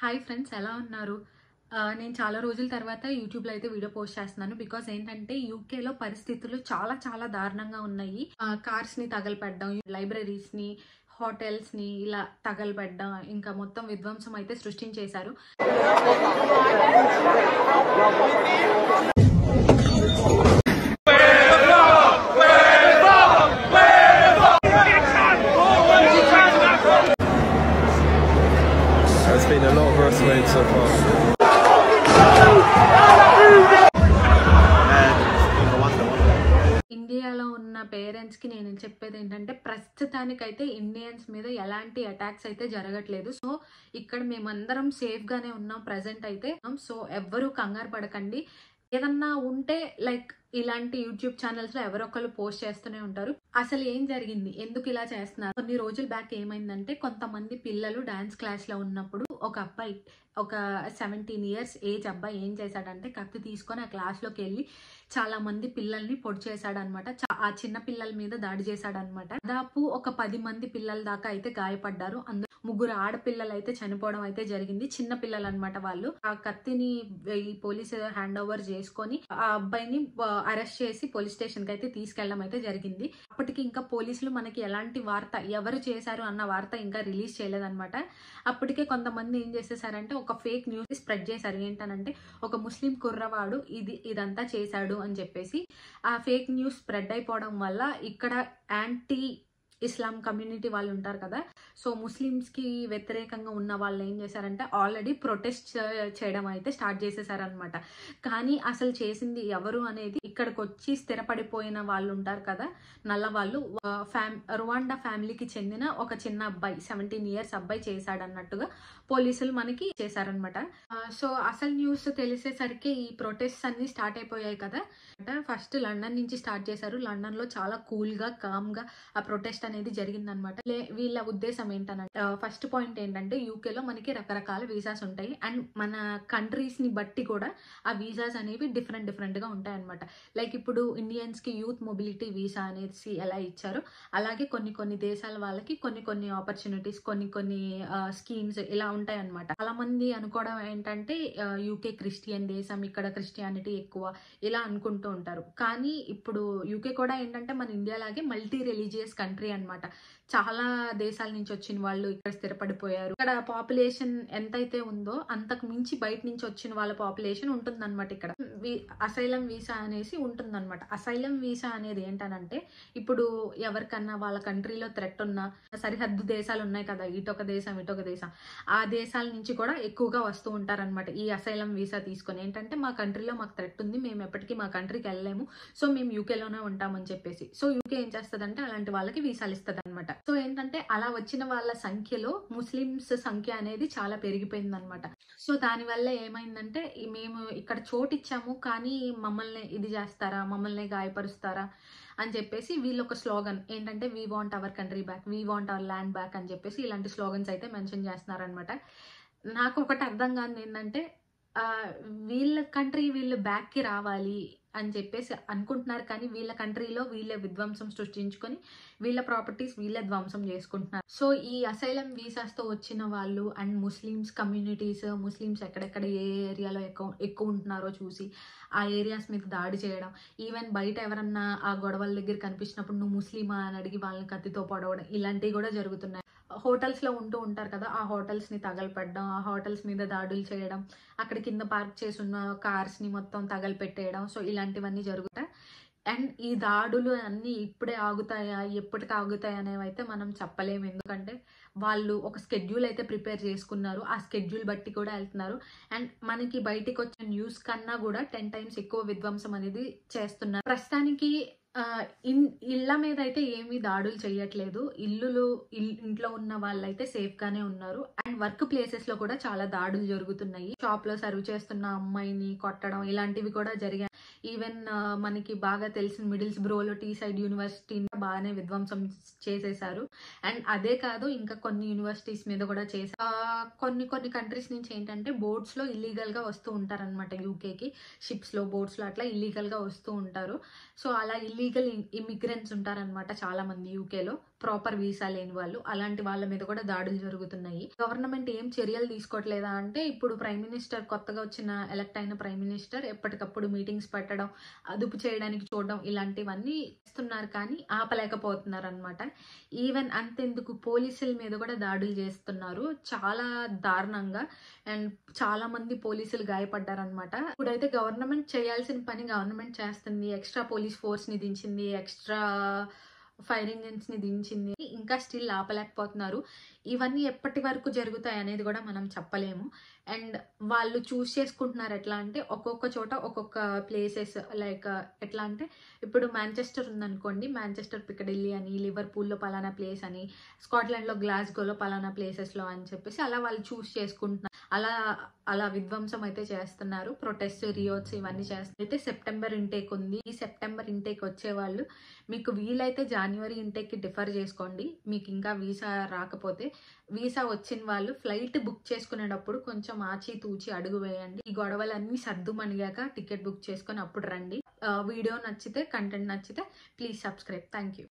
Hi friends ఎలా ఉన్నారు ఆ, నేను చాలా రోజుల తర్వాత యూట్యూబ్లో అయితే వీడియో పోస్ట్ చేస్తున్నాను బికాజ్ ఏంటంటే యూకేలో పరిస్థితులు చాలా చాలా దారుణంగా ఉన్నాయి ఆ, కార్స్ ని తగలపెట్టడం లైబ్రరీస్ ని హోటల్స్ ని ఇలా తగలబెట్టడం ఇంకా మొత్తం విధ్వంసం అయితే సృష్టించేశారు There's been a lot of earth made so far. ఇండియాలో ఉన్న పేరెంట్స్ కి నేను చెప్పేది ఏంటంటే ప్రస్తుతానికైతే ఇండియన్స్ మీద ఎలాంటి అటాక్స్ అయితే జరగట్లేదు సో ఇక్కడ మేమందరం సేఫ్ గానే ఉన్నాం ప్రజెంట్ అయితే సో ఎవ్వరూ కంగారు పడకండి ఏదన్నా ఉంటే లైక్ ఇలాంటి యూట్యూబ్ ఛానల్స్ లో ఎవరొకరు పోస్ట్ చేస్తూనే ఉంటారు అసలు ఏం జరిగింది ఎందుకు ఇలా చేస్తున్నారు కొన్ని రోజుల బ్యాక్ ఏమైందంటే కొంతమంది పిల్లలు డాన్స్ క్లాస్ లో ఉన్నప్పుడు ఒక అబ్బాయి ఒక సెవెంటీన్ ఇయర్స్ ఏజ్ అబ్బాయి ఏం చేశాడంటే కత్తి తీసుకొని ఆ క్లాస్ లోకి వెళ్ళి చాలా మంది పిల్లల్ని పొడి చేశాడనమాట చా- ఆ చిన్న పిల్లల మీద దాడి చేశాడనమాట దాదాపు ఒక పది మంది పిల్లల దాకా అయితే గాయపడ్డారు అందులో ముగ్గురు ఆడపిల్లలు అయితే చనిపోవడం అయితే జరిగింది చిన్న పిల్లలు అనమాట వాళ్ళు ఆ కత్తిని ఈ పోలీసు హ్యాండ్ ఓవర్ చేసుకొని ఆ అబ్బాయిని అరెస్ట్ చేసి పోలీస్ స్టేషన్ కి అయితే తీసుకెళ్ళడం అయితే జరిగింది అప్పటికి ఇంకా పోలీసులు మనకి ఎలాంటి వార్త ఎవరు చేశారు అన్న వార్త ఇంకా రిలీజ్ చేయలేదన్నమాట అప్పటికే కొంతమంది ఏం చేసేసారంటే ఒక ఫేక్ న్యూస్ స్ప్రెడ్ చేశారు ఏంటనంటే ఒక ముస్లిం కుర్రవాడు ఇది ఇదంతా చేశాడు అని చెప్పేసి ఆ ఫేక్ న్యూస్ స్ప్రెడ్ అయిపోవడం వల్ల ఇక్కడ యాంటీ ఇస్లాం కమ్యూనిటీ వాళ్ళు ఉంటారు కదా సో ముస్లిమ్స్ కి వ్యతిరేకంగా ఉన్న వాళ్ళు ఏం చేశారంటే ఆల్రెడీ ప్రొటెస్ట్ చేయడం అయితే స్టార్ట్ చేసేసారనమాట కానీ అసలు చేసింది ఎవరు అనేది ఇక్కడికి వచ్చి స్థిరపడిపోయిన వాళ్ళు ఉంటారు కదా నల్ల వాళ్ళు ఫ్యామ్ రువాండా ఫ్యామిలీకి చెందిన ఒక చిన్న అబ్బాయి సెవెంటీన్ ఇయర్స్ అబ్బాయి చేశాడన్నట్టుగా పోలీసులు మనకి చేశారనమాట సో అసలు న్యూస్ తెలిసేసరికి ఈ ప్రొటెస్ట్ అన్ని స్టార్ట్ అయిపోయాయి కదా ఫస్ట్ లండన్ నుంచి స్టార్ట్ చేశారు లండన్ లో చాలా కూల్ గా కామ్ గా ఆ ప్రొటెస్ట్ అనేది జరిగిందనమాట వీళ్ళ ఉద్దేశం ఏంటనంటే ఫస్ట్ పాయింట్ ఏంటంటే యూకేలో మనకి రకరకాల వీసాస్ ఉంటాయి అండ్ మన కంట్రీస్ ని బట్టి కూడా ఆ వీసాస్ అనేవి డిఫరెంట్ డిఫరెంట్ గా ఉంటాయి అనమాట లైక్ ఇప్పుడు ఇండియన్స్ కి యూత్ మొబిలిటీ వీసా అనేసి ఎలా ఇచ్చారో అలాగే కొన్ని కొన్ని దేశాల వాళ్ళకి కొన్ని కొన్ని ఆపర్చునిటీస్ కొన్ని కొన్ని స్కీమ్స్ ఇలా ఉంటాయి అనమాట చాలా మంది అనుకోవడం ఏంటంటే యూకే క్రిస్టియన్ దేశం ఇక్కడ క్రిస్టియానిటీ ఎక్కువ ఇలా అనుకుంటూ ఉంటారు కానీ ఇప్పుడు యూకే కూడా ఏంటంటే మన ఇండియా లాగే మల్టీ రిలీజియస్ కంట్రీ అన్నమాట చాలా దేశాల నుంచి వచ్చిన వాళ్ళు ఇక్కడ స్థిరపడిపోయారు ఇక్కడ పాపులేషన్ ఎంతైతే ఉందో అంతకు మించి బయట నుంచి వచ్చిన వాళ్ళ పాపులేషన్ ఉంటుందన్నమాట ఇక్కడ అసైలం వీసా అనేసి ఉంటుందన్నమాట అసైలం వీసా అనేది ఏంటనంటే ఇప్పుడు ఎవరికన్నా వాళ్ళ కంట్రీలో థ్రెట్ ఉన్న సరిహద్దు దేశాలు ఉన్నాయి కదా ఇటొక దేశం ఇటొక దేశం ఆ దేశాల నుంచి కూడా ఎక్కువగా వస్తూ ఉంటారన్నమాట ఈ అసైలం వీసా తీసుకొని ఏంటంటే మా కంట్రీలో మాకు థ్రెట్ ఉంది మేము ఎప్పటికీ మా కంట్రీకి వెళ్ళలేము సో మేము యూకేలోనే ఉంటామని చెప్పేసి సో యూకే ఏం చేస్తుందంటే అలాంటి వాళ్ళకి వీసాలు ఇస్తుంది అనమాట సో ఏంటంటే అలా వచ్చిన వాళ్ళ సంఖ్యలో ముస్లిమ్స్ సంఖ్య అనేది చాలా పెరిగిపోయింది అనమాట సో దానివల్ల ఏమైందంటే ఈ మేము ఇక్కడ చోటు ఇచ్చాము కానీ మమ్మల్ని ఇది చేస్తారా మమ్మల్ని గాయపరుస్తారా అని చెప్పేసి వీళ్ళు ఒక స్లోగన్ ఏంటంటే we want our country back we want our land back అని చెప్పేసి ఇలాంటి స్లోగన్స్ అయితే మెన్షన్ చేస్తున్నారనమాట నాకు ఒకటి అర్థం కాదు ఏంటంటే ఆ, వీళ్ళ కంట్రీ వీళ్ళు బ్యాక్కి రావాలి అని చెప్పేసి అనుకుంటున్నారు కానీ వీళ్ళ కంట్రీలో వీళ్ళే విధ్వంసం సృష్టించుకొని వీళ్ళ ప్రాపర్టీస్ వీళ్ళే ధ్వంసం చేసుకుంటున్నారు సో ఈ అసైలం వీసాస్ తో వచ్చిన వాళ్ళు అండ్ ముస్లిమ్స్ కమ్యూనిటీస్ ముస్లిమ్స్ ఎక్కడెక్కడ ఏ ఏరియాలో ఎక్కువ ఎక్కువ ఉంటున్నారో చూసి ఆ ఏరియాస్ మీద దాడి చేయడం ఈవెన్ బయట ఎవరన్నా ఆ గొడవల దగ్గర కనిపించినప్పుడు నువ్వు ముస్లిమా అని అడిగి వాళ్ళని కత్తితో పొడవడం ఇలాంటివి కూడా జరుగుతున్నాయి హోటల్స్ లో ఉంటూ ఉంటారు కదా ఆ హోటల్స్ ని తగలపెట్టడం ఆ హోటల్స్ మీద దాడులు చేయడం అక్కడ కింద పార్క్ చేసి ఉన్న కార్స్ ని మొత్తం తగలపెట్టేయడం సో ఇలాంటివన్నీ జరుగుతాయి అండ్ ఈ దాడులు అన్ని ఇప్పుడే ఆగుతాయా ఎప్పటికి ఆగుతాయి అనేవి అయితే మనం చెప్పలేము ఎందుకంటే వాళ్ళు ఒక స్కెడ్యూల్ అయితే ప్రిపేర్ చేసుకున్నారు ఆ స్కెడ్యూల్ బట్టి కూడా వెళ్తున్నారు అండ్ మనకి బయటికి వచ్చిన న్యూస్ కన్నా కూడా టెన్ టైమ్స్ ఎక్కువ విధ్వంసం అనేది చేస్తున్నారు ప్రస్తుతానికి ఆ, ఇన్ ఇళ్ళ మీద అయితే ఏమీ దాడులు చేయట్లేదు ఇల్లులు ఇల్- ఇంట్లో ఉన్న వాళ్ళైతే సేఫ్ గానే ఉన్నారు అండ్ వర్క్ ప్లేసెస్ లో కూడా చాలా దాడులు జరుగుతున్నాయి షాప్ లో సర్వ్ చేస్తున్న అమ్మాయిని కొట్టడం ఇలాంటివి కూడా జరిగాయి ఈవెన్ మనకి బాగా తెలిసిన మిడిల్స్ బ్రోలో టీ సైడ్ యూనివర్సిటీ బాగానే విధ్వంసం చేసేసారు అండ్ అదే కాదు ఇంకా కొన్ని యూనివర్సిటీస్ మీద కూడా చేశారు ఆ, కొన్ని కొన్ని కంట్రీస్ నుంచి ఏంటంటే బోట్స్ లో ఇల్లీగల్ గా వస్తూ ఉంటారన్నమాట యూకేకి షిప్స్ లో బోట్స్ లో అట్లా ఇల్లీగల్ గా వస్తూ ఉంటారు సో అలా ఇల్లీగల్ ఇమిగ్రెంట్స్ ఉంటారనమాట చాలా మంది యూకేలో ప్రాపర్ వీసా లేని వాళ్ళు అలాంటి వాళ్ళ మీద కూడా దాడులు జరుగుతున్నాయి గవర్నమెంట్ ఏం చర్యలు తీసుకోవట్లేదా అంటే ఇప్పుడు ప్రైమ్ మినిస్టర్ కొత్తగా వచ్చిన ఎలక్ట్ అయిన ప్రైమ్ మినిస్టర్ ఎప్పటికప్పుడు మీటింగ్స్ పెట్టడం అదుపు చేయడానికి చూడడం ఇలాంటివన్నీ చేస్తున్నారు కానీ ఆపలేకపోతున్నారు అనమాట ఈవెన్ అంతెందుకు పోలీసుల మీద కూడా దాడులు చేస్తున్నారు చాలా దారుణంగా అండ్ చాలా మంది పోలీసులు గాయపడ్డారనమాట ఇప్పుడైతే గవర్నమెంట్ చేయాల్సిన పని గవర్నమెంట్ చేస్తుంది ఎక్స్ట్రా పోలీస్ ఫోర్స్ ని దించింది ఎక్స్ట్రా ఫైర్ ఇంజిన్స్ ని దించింది ఇంకా స్టిల్ ఆపలేకపోతున్నారు ఇవన్నీ ఎప్పటి వరకు జరుగుతాయి అనేది కూడా మనం చెప్పలేము అండ్ వాళ్ళు చూస్ చేసుకుంటున్నారు ఎట్లా అంటే ఒక్కొక్క చోట ఒక్కొక్క ప్లేసెస్ లైక్ ఎట్లా అంటే ఇప్పుడు మాంచెస్టర్ ఉందనుకోండి మాంచెస్టర్ పికడిల్లీ అని లివర్పూల్లో పలానా ప్లేస్ అని స్కాట్లాండ్లో గ్లాస్గోలో పలానా ప్లేసెస్లో అని చెప్పేసి అలా వాళ్ళు చూస్ చేసుకుంటున్నారు అలా అలా విధ్వంసం అయితే చేస్తున్నారు ప్రొటెస్ట్ రియోట్స్ ఇవన్నీ చేస్తున్నారు అయితే సెప్టెంబర్ ఇంటేక్ ఉంది ఈ సెప్టెంబర్ ఇంటేక్ వచ్చే వాళ్ళు మీకు వీలైతే జనవరి ఇంటేక్కి డిఫర్ చేసుకోండి మీకు ఇంకా వీసా రాకపోతే వీసా వచ్చిన వాళ్ళు ఫ్లైట్ బుక్ చేసుకునేటప్పుడు కొంచెం ఆచి తూచి అడుగు వేయండి ఈ గొడవలన్నీ సర్దుమణిగాక టికెట్ బుక్ చేసుకొని అప్పుడు రండి వీడియో నచ్చితే కంటెంట్ నచ్చితే ప్లీజ్ సబ్స్క్రైబ్ థ్యాంక్ యూ